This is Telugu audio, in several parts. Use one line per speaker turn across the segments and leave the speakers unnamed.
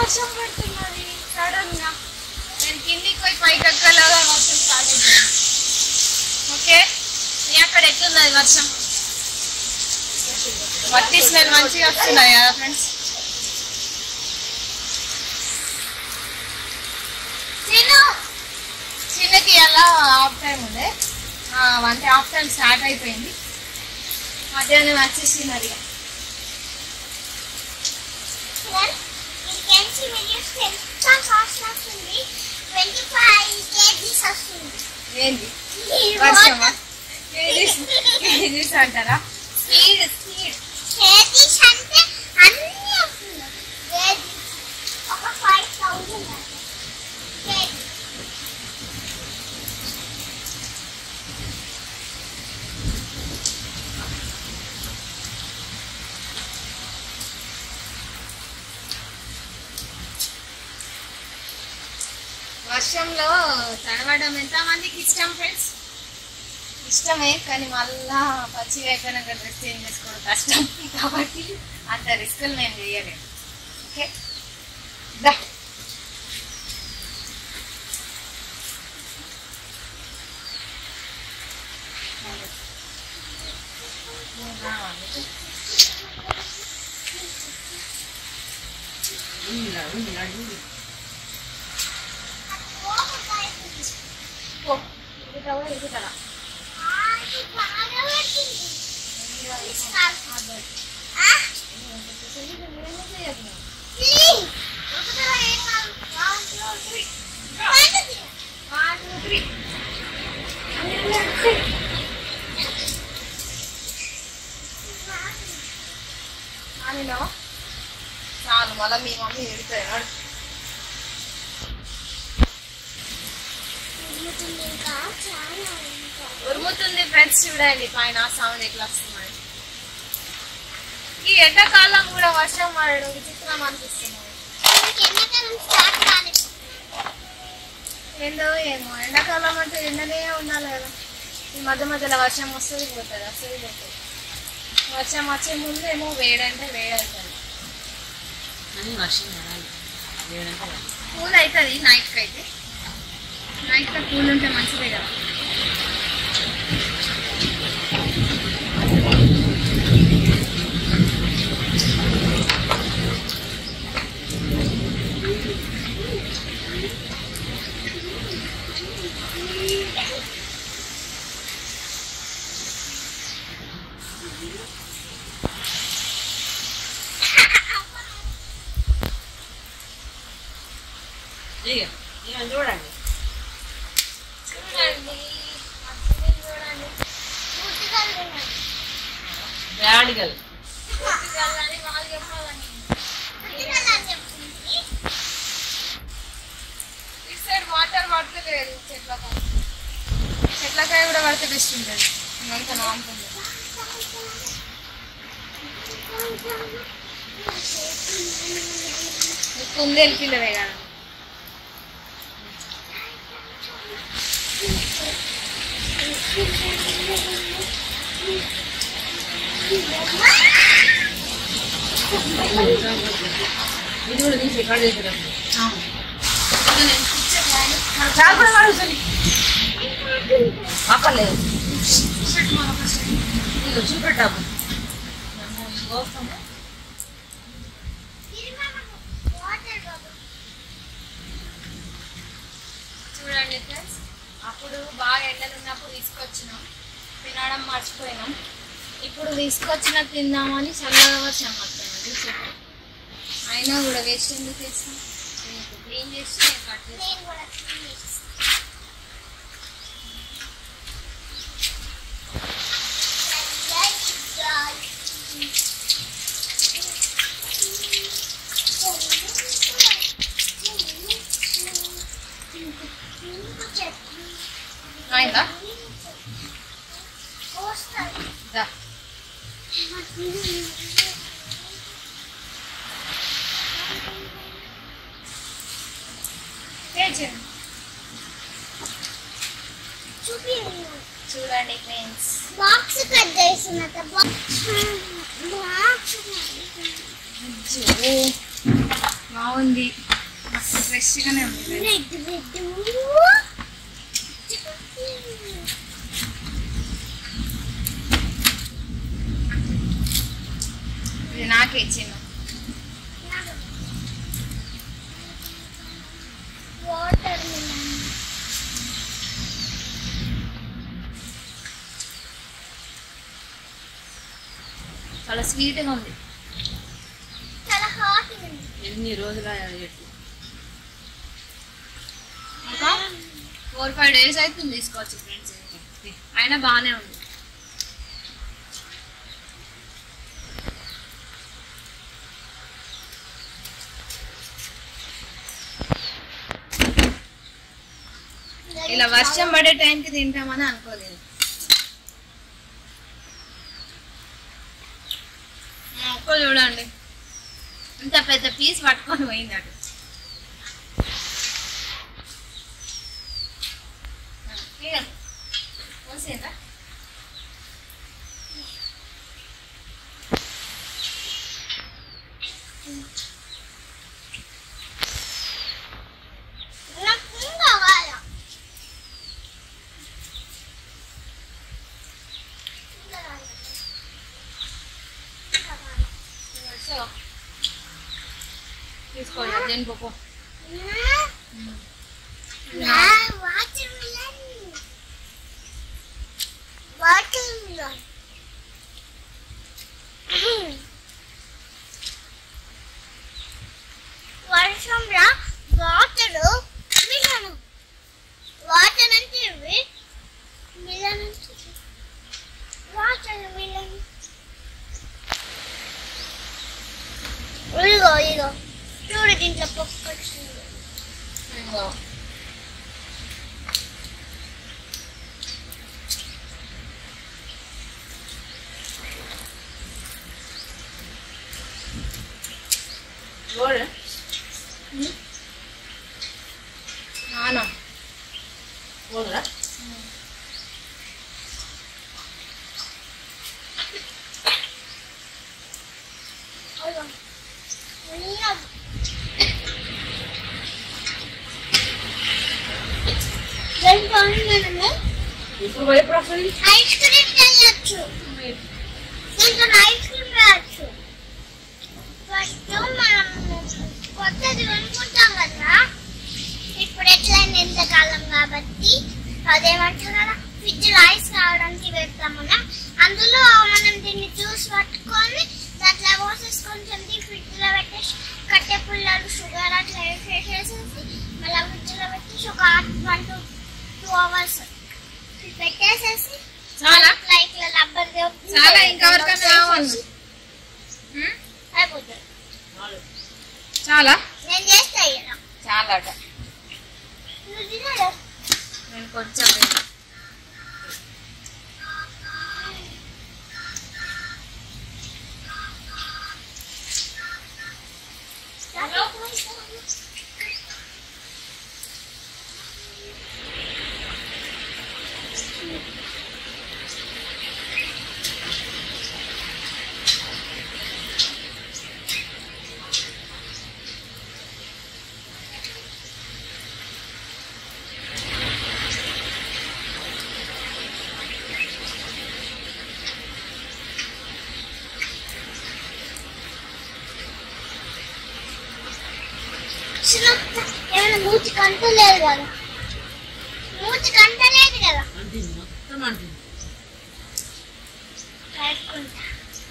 వర్షం పడుతున్నది సడన్ గా నేను కిందికి పోయి పైకి ఎక్కలాగా వర్షం స్టార్ట్ అయిపోయింది ఓకే మీ అక్కడ ఎట్లున్నది వర్షం మట్టి స్మెల్ మంచిగా వస్తున్నాయి కదా ఫ్రెండ్స్ చిన్ను చిన్నకి అలా హాఫ్ టైం ఉండే ఆ, అంటే హాఫ్ టైం స్టార్ట్ అయిపోయింది మధ్యాహ్నం వచ్చేసి మరి ఏంది వర్షమా కేజీస్ కేజీస్ అంటారా స్పీడ్ స్పీడ్ వర్షంలో తడవడం ఎంత మందికి ఇష్టం ఫ్రెండ్స్ ఇష్టమే కానీ మళ్ళా పచ్చిగా అయిపోయినాక డ్రెస్ చేంజ్ చేసుకోవడం కష్టం కాబట్టి అంత రిస్కులు నేను చేయలేను ఓకే దా పో. ఎక్కుతావా, ఎక్కుతావా? One, two, three. అనిలో చాలు మళ్ళీ మీ మమ్మీ ఎడుతుంది ఉరుముతుంది ఫ్రెండ్స్ చూడండి పైన సౌండ్ ఎట్లా వస్తున్నాయి ఈ ఎండాకాలం కూడా వర్షం పడడం విచిత్రం అనిపిస్తుంది ఏందో ఏమో ఎండాకాలం అంటే ఎండనే ఉండాలి కదా ఈ మధ్య మధ్యలో వర్షం వస్తుంది పోతుంది వస్తుంది పోతుంది వర్షం వచ్చే ముందు ఏమో వేడంటే వేడవుతుంది
అని వర్షం పడాలి లేదంటే రాదు.
కూల్ అవుతుంది నైట్కి అయితే నైట్లో కూల్ ఉంటే మంచిదే కదా
ఇక ఇక చూడండి
చూడండి మా చిన్నది చూడండి
బ్యాడిగల్
పూర్తిగాలని వాళ్ళు చెప్పాలని ఇటు సైడ్ వాటర్ పడతలేదు చెట్లకాయ చెట్లకాయ కూడా పడితే బెస్ట్ ఉంటుంది ఇంకంత నానుతుంది కుందేలు పిల్లవే కదా
ఇది కూడా తీసి ఎక్కడ చేసారు అక్కర్లేదు ఇది చూపెట్టాము
చూడండి ఫ్రెండ్స్ అప్పుడు బాగా ఎండలు ఉన్నప్పుడు తీసుకొచ్చినాం తినడం మర్చిపోయినాం ఇప్పుడు తీసుకొచ్చిన తిందామని చల్లగా వచ్చాం వస్తుంది చెప్పు అయినా కూడా వేస్ట్ ఎందుకు వేస్తాం క్లీన్ చేసి నేను కట్ చేస్తాను అయిందా దా చేయండి చూడండి ఫ్రెండ్స్
బాక్స్ కట్ చేస్తున్నట్ట బాక్స్ బాక్స్
బాగుంది మస్తు ఫ్రెష్గానే ఉంది
రెడ్ రెడ్
ఇది నాకే ఇచ్చింది
వాటర్ మిలన్
చాలా స్వీట్గా ఉంది
చాలా హాట్ ఉంది
ఎన్ని రోజులు చెట్టు
ఇంకా ఫోర్ ఫైవ్ డేస్ అవుతుంది తీసుకోవచ్చు ఫ్రెండ్స్ అయినా బాగానే ఉంది ఇలా వర్షం పడే టైంకి తింటామని అనుకోలేదు ఒక్క చూడండి ఇంత పెద్ద పీస్ పట్టుకొని పోయింది అటు క్లియర్ పోసేదా
నాకు ఇంకా కావాలా ఇంకా కావాలా? ఇంకా కావాలా?
సో తీసుకోండి దేని పోకో
వాటర్ మిలన్ వాటర్ మిలన్ వర్షంలో వాటర్ మిలన్ వాటర్ అంటే ఇవి మిలన్ అంటే వాటర్ మిలన్ ఇదిగో ఇదిగో చూడు దీంట్లో పప్పు వచ్చింది
ఇంకో
చూడు
నానా
చూడరా
అయ్యో. ఉయ్యం. దాంట్లో మనము
ఇప్పుడు ఎప్పుడు వస్తుంది
ఐస్ క్రీమ్ చేయొచ్చు దీంట్లో ఐస్ క్రీమ్ వేయచ్చు ఫస్ట్ మనం కొత్తది కొనుక్కుంటాం కదా ఇప్పుడు ఎట్లయింది ఎంతకాలం కాబట్టి అదేమంటారు కదా ఫ్రిడ్జ్ లో ఐస్ కావడానికి పెడతాం మనం అందులో మనం దీన్ని జ్యూస్ పట్టుకొని దాంట్లో పోసేసి కొంచెం ఫ్రిడ్జ్ లో పెట్టేసి కట్టె పుల్లలు షుగర్ అట్లా వేసేసేసి మళ్ళీ ఫ్రిడ్జ్ లో పెట్టేసి ఒక వన్ టు టూ అవర్స్ పెట్టేసేసి
చాలా
లైక్ రబ్బర్
చాలా ఇంకా వరకన్నా కావాలి ఉమ్,
అయిపోతుంది
చాలా
నేను చేస్తా ఇలా
చాలా అట
నువ్వు తినడు
నేను కొంచెం తిన్నా.
చిన్నప్ప ఏమైనా మూతి కంట లేదు కదా మూతి కంట లేదు కదా
అంటుంది మొత్తం అంటుంది
కలుపుకుంటా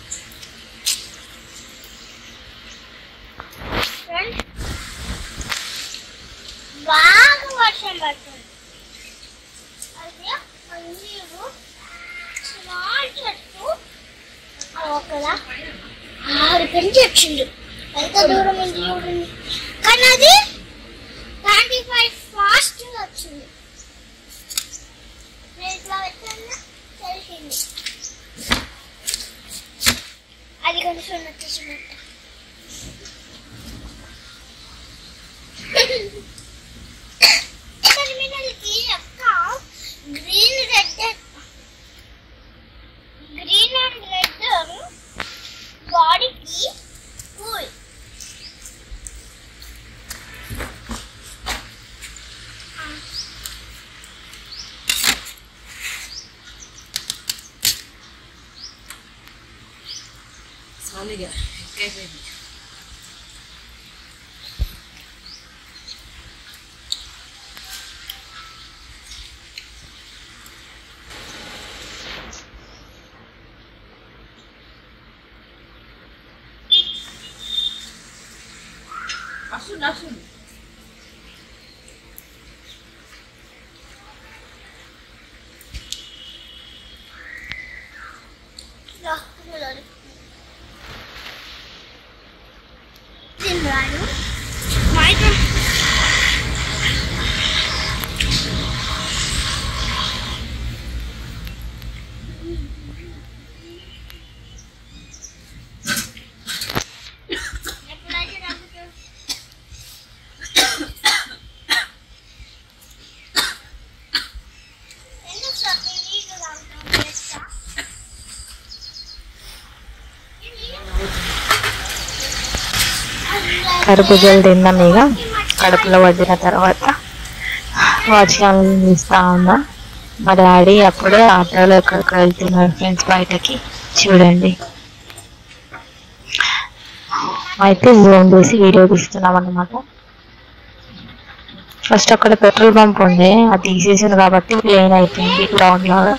ఫ్రెండ్స్, బాగా వర్షం పడుతుంది అదే నీరు స్మాల్ చెట్టు ఒకలా ఆరు పెంచి వచ్చిండు ఎంత దూరం ఉంది చూడండి కానీ అది ట్వంటీ ఫైవ్ ఫాస్ట్ వచ్చింది నేను ఇట్లా పెట్టాను తెలిసింది అది కొంచెం నచ్చేసినట్టు టెర్మినల్కి యొక్క green red green and red బాడీకి కూల్
ఇక అయిపోయింది వస్తుంది వస్తుంది
తిన్నాడు బయట ఎప్పుడైతే నాకు ఎందుకు షాపింగ్ నీళ్ళు తాగుతావు చేస్తా
కర్బూజాలు తిన్నాం ఇక కడుపులో వదిలిన తర్వాత వర్షాలు చూస్తా ఉన్నా మా డాడీ అప్పుడే ఆటోలో ఎక్కడికి వెళ్తున్నారు ఫ్రెండ్స్ బయటకి చూడండి అయితే జూమ్ చేసి వీడియో తీస్తున్నాం అన్నమాట ఫస్ట్ అక్కడ పెట్రోల్ పంప్ ఉంది అది తీసేసింది కాబట్టి ప్లేన్ అయిపోయింది గ్రౌండ్ లాగా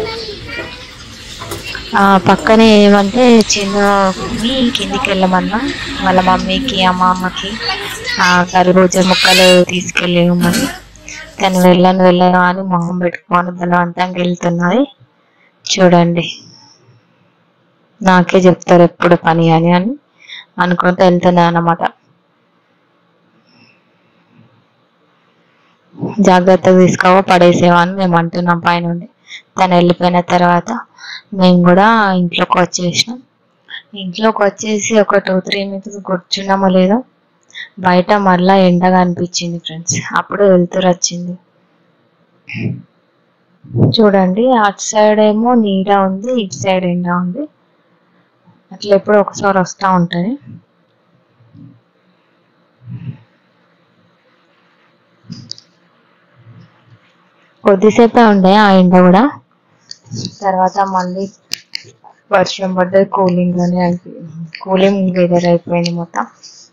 ఆ, పక్కనే ఏమంటే చిన్న కిందికి వెళ్ళమన్నా వాళ్ళ మమ్మీకి అమ్మమ్మకి ఆ కర్బూజ ముక్కలు తీసుకెళ్ళమని తను వెళ్ళను వెళ్ళను అని మొహం పెట్టుకొని బలవంతంగా వెళ్తున్నది చూడండి నాకే చెప్తారు ఎప్పుడు పని అని అని అనుకుంటూ వెళ్తున్నా అన్నమాట జాగ్రత్తగా తీసుకోవా పడేసేవా అని మేము అంటున్నాం పైనుండి తను వెళ్ళిపోయిన తర్వాత మేము కూడా ఇంట్లోకి వచ్చేసినాం ఇంట్లోకి వచ్చేసి ఒక టూ త్రీ మినిట్స్ కూర్చున్నామో లేదో బయట మళ్ళా ఎండగా అనిపించింది ఫ్రెండ్స్ అప్పుడు వెళ్తురు వచ్చింది చూడండి అటు సైడ్ ఏమో నీడ ఉంది ఇటు సైడ్ ఎండ ఉంది అట్లా ఎప్పుడు ఒకసారి వస్తూ ఉంటుంది కొద్దిసేపే ఉండే ఆ ఎండ కూడా తర్వాత మళ్ళీ వర్షం పడ్డది కూలింగ్ లోనే అయిపోయింది కూలింగ్ వెదర్ అయిపోయింది మొత్తం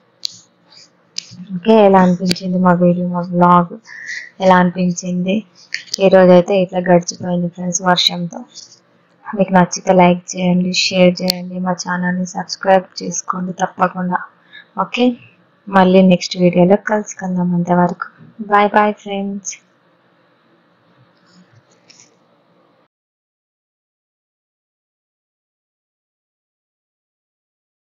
ఓకే ఎలా అనిపించింది మా వీడియో మా బ్లాగ్ ఎలా అనిపించింది ఈ రోజు అయితే ఇట్లా గడిచిపోయింది ఫ్రెండ్స్ వర్షంతో మీకు నచ్చితే లైక్ చేయండి షేర్ చేయండి మా ఛానల్ని సబ్స్క్రైబ్ చేసుకోండి తప్పకుండా ఓకే మళ్ళీ నెక్స్ట్ వీడియోలో కలుసుకుందాం అంతవరకు బాయ్ బాయ్ ఫ్రెండ్స్